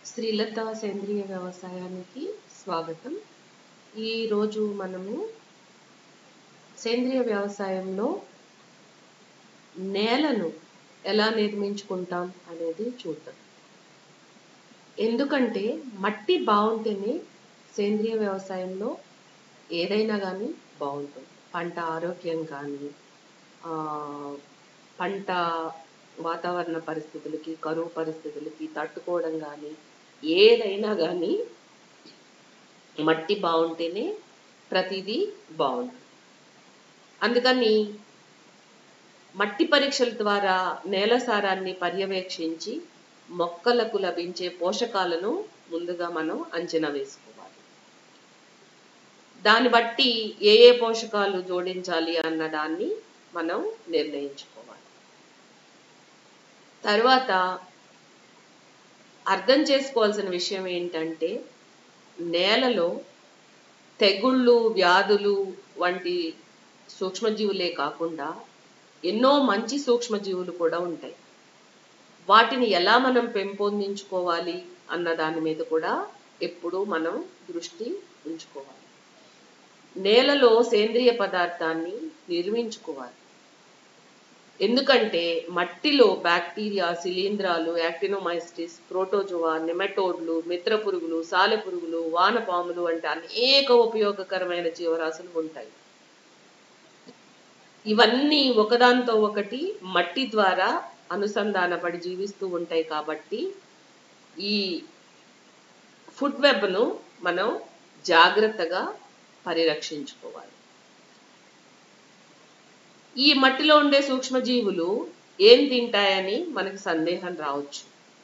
శ్రీలత సేంద్రియ వ్యవసాయానికి స్వాగతం ఈరోజు మనము సేంద్రియ వ్యవసాయంలో నేలను ఎలా నిర్మించుకుంటాం అనేది చూద్దాం ఎందుకంటే మట్టి బాగుంటేనే సేంద్రియ వ్యవసాయంలో ఏదైనా కానీ బాగుంటుంది పంట ఆరోగ్యం కానీ ఆ, పంట వాతావరణ పరిస్థితులకి కరువు పరిస్థితులకి తట్టుకోవడం కానీ ఏదైనా కానీ మట్టి బాగుంటేనే ప్రతిదీ బాగుంటుంది అందుకని మట్టి పరీక్షల ద్వారా నేల సారాన్ని పర్యవేక్షించి మొక్కలకు లభించే పోషకాలను ముందుగా మనం అంచనా వేసుకోవాలి దాన్ని బట్టి ఏ ఏ పోషకాలు జోడించాలి అన్న దాన్ని మనం నిర్ణయించుకోవాలి తర్వాత అర్థం చేసుకోవాల్సిన విషయం ఏంటంటే నేలలో తెగుళ్ళు వ్యాధులు వంటి సూక్ష్మజీవులే కాకుండా ఎన్నో మంచి సూక్ష్మజీవులు కూడా ఉంటాయి వాటిని ఎలా మనం పెంపొందించుకోవాలి అన్న దాని మీద కూడా ఎప్పుడూ మనం దృష్టి ఉంచుకోవాలి నేలలో సేంద్రియ పదార్థాన్ని నిర్మించుకోవాలి ఎందుకంటే మట్టిలో బ్యాక్టీరియా శిలీంధ్రాలు యాక్టినోమైస్టిస్ ప్రోటోజోవా నెమటోడ్లు మిత్ర పురుగులు సాలెపురుగులు వానపాములు వంటి అనేక ఉపయోగకరమైన జీవరాశులు ఉంటాయి ఇవన్నీ ఒకదానితో ఒకటి మట్టి ద్వారా అనుసంధానపడి జీవిస్తూ ఉంటాయి కాబట్టి ఈ ఫుడ్ వెబ్ను మనం జాగ్రత్తగా పరిరక్షించుకోవాలి ఈ మట్టిలో ఉండే సూక్ష్మజీవులు ఏం తింటాయని మనకి సందేహం రావచ్చు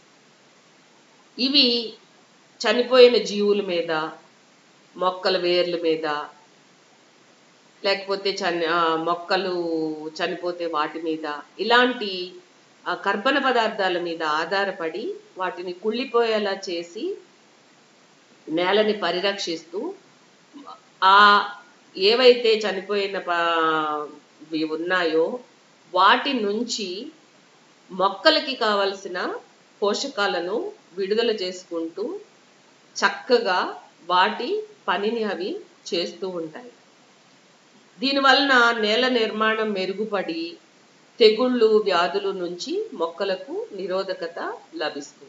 ఇవి చనిపోయిన జీవుల మీద మొక్కల వేర్ల మీద లేకపోతే చని ఆ, మొక్కలు చనిపోతే వాటి మీద ఇలాంటి ఆ, కర్బన పదార్థాల మీద ఆధారపడి వాటిని కుళ్ళిపోయేలా చేసి నేలని పరిరక్షిస్తూ ఆ ఏవైతే చనిపోయిన ప- ఇవి ఉన్నాయో వాటి నుంచి మొక్కలకి కావలసిన పోషకాలను విడుదల చేసుకుంటూ చక్కగా వాటి పనిని అవి చేస్తూ ఉంటాయి దీనివలన నేల నిర్మాణం మెరుగుపడి తెగుళ్ళు వ్యాధుల నుంచి మొక్కలకు నిరోధకత లభిస్తుంది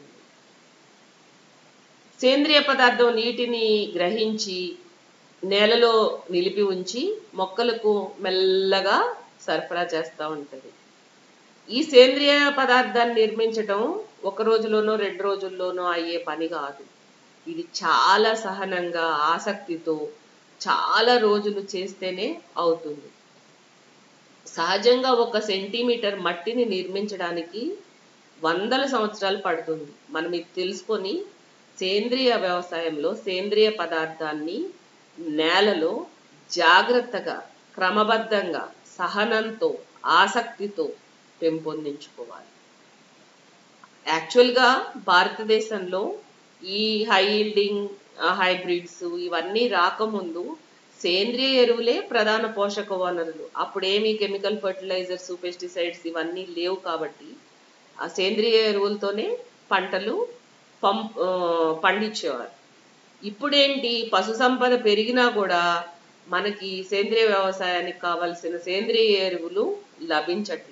సేంద్రియ పదార్థం నీటిని గ్రహించి నేలలో నిలిపి ఉంచి మొక్కలకు మెల్లగా సరఫరా చేస్తూ ఉంటుంది ఈ సేంద్రియ పదార్థాన్ని నిర్మించటం ఒక రోజులోనో రెండు రోజుల్లోనో అయ్యే పని కాదు ఇది చాలా సహనంగా ఆసక్తితో చాలా రోజులు చేస్తేనే అవుతుంది సహజంగా ఒక సెంటీమీటర్ మట్టిని నిర్మించడానికి వందల సంవత్సరాలు పడుతుంది మనం ఇది తెలుసుకొని సేంద్రియ వ్యవసాయంలో సేంద్రియ పదార్థాన్ని నేలలో జాగ్రత్తగా క్రమబద్ధంగా సహనంతో ఆసక్తితో పెంపొందించుకోవాలి యాక్చువల్గా భారతదేశంలో ఈ హై ఈల్డింగ్ హైబ్రిడ్స్ ఇవన్నీ రాకముందు సేంద్రియ ఎరువులే ప్రధాన పోషక వనరులు అప్పుడేమి కెమికల్ ఫర్టిలైజర్స్ పెస్టిసైడ్స్ ఇవన్నీ లేవు కాబట్టి ఆ సేంద్రియ ఎరువులతోనే పంటలు పం ఆ, పండించేవారు ఇప్పుడేంటి పశు సంపద పెరిగినా కూడా మనకి సేంద్రియ వ్యవసాయానికి కావలసిన సేంద్రియ ఎరువులు లభించట్లేదు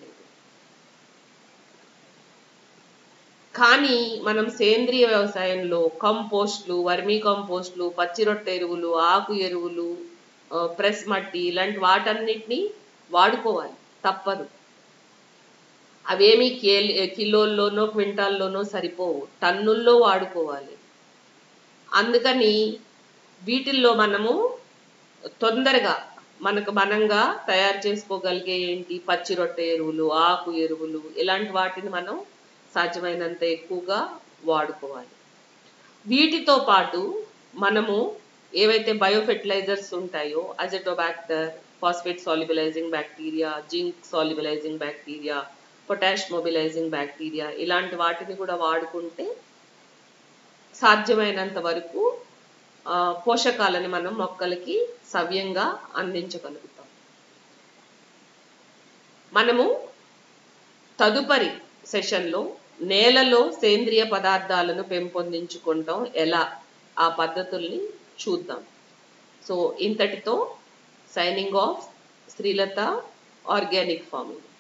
కానీ మనం సేంద్రియ వ్యవసాయంలో కంపోస్ట్లు వర్మీ కంపోస్ట్లు పచ్చి రొట్టె ఎరువులు ఆకు ఎరువులు ఆ, ప్రెస్ మట్టి ఇలాంటి వాటన్నిటిని వాడుకోవాలి తప్పదు అవేమి కేల్- కిలోల్లోనో క్వింటాల్లోనో సరిపోవు టన్నుల్లో వాడుకోవాలి అందుకని వీటిల్లో మనము తొందరగా మనకు మనంగా తయారు చేసుకోగలిగే ఏంటి పచ్చి రొట్టె ఎరువులు ఆకు ఎరువులు ఇలాంటి వాటిని మనం సాధ్యమైనంత ఎక్కువగా వాడుకోవాలి వీటితో పాటు మనము ఏవైతే బయోఫెర్టిలైజర్స్ ఉంటాయో azotobacter phosphate solubilising bacteria zinc solubilising bacteria potash mobilising bacteria ఇలాంటి వాటిని కూడా వాడుకుంటే సాధ్యమైనంత వరకు ఆ, పోషకాలని మనం మొక్కలకి సవ్యంగా అందించగలుగుతాం మనము తదుపరి సెషన్లో నేలలో సేంద్రియ పదార్థాలను పెంపొందించుకుంటాం ఎలా ఆ పద్ధతుల్ని చూద్దాం సో ఇంతటితో signing off Srilatha organic farming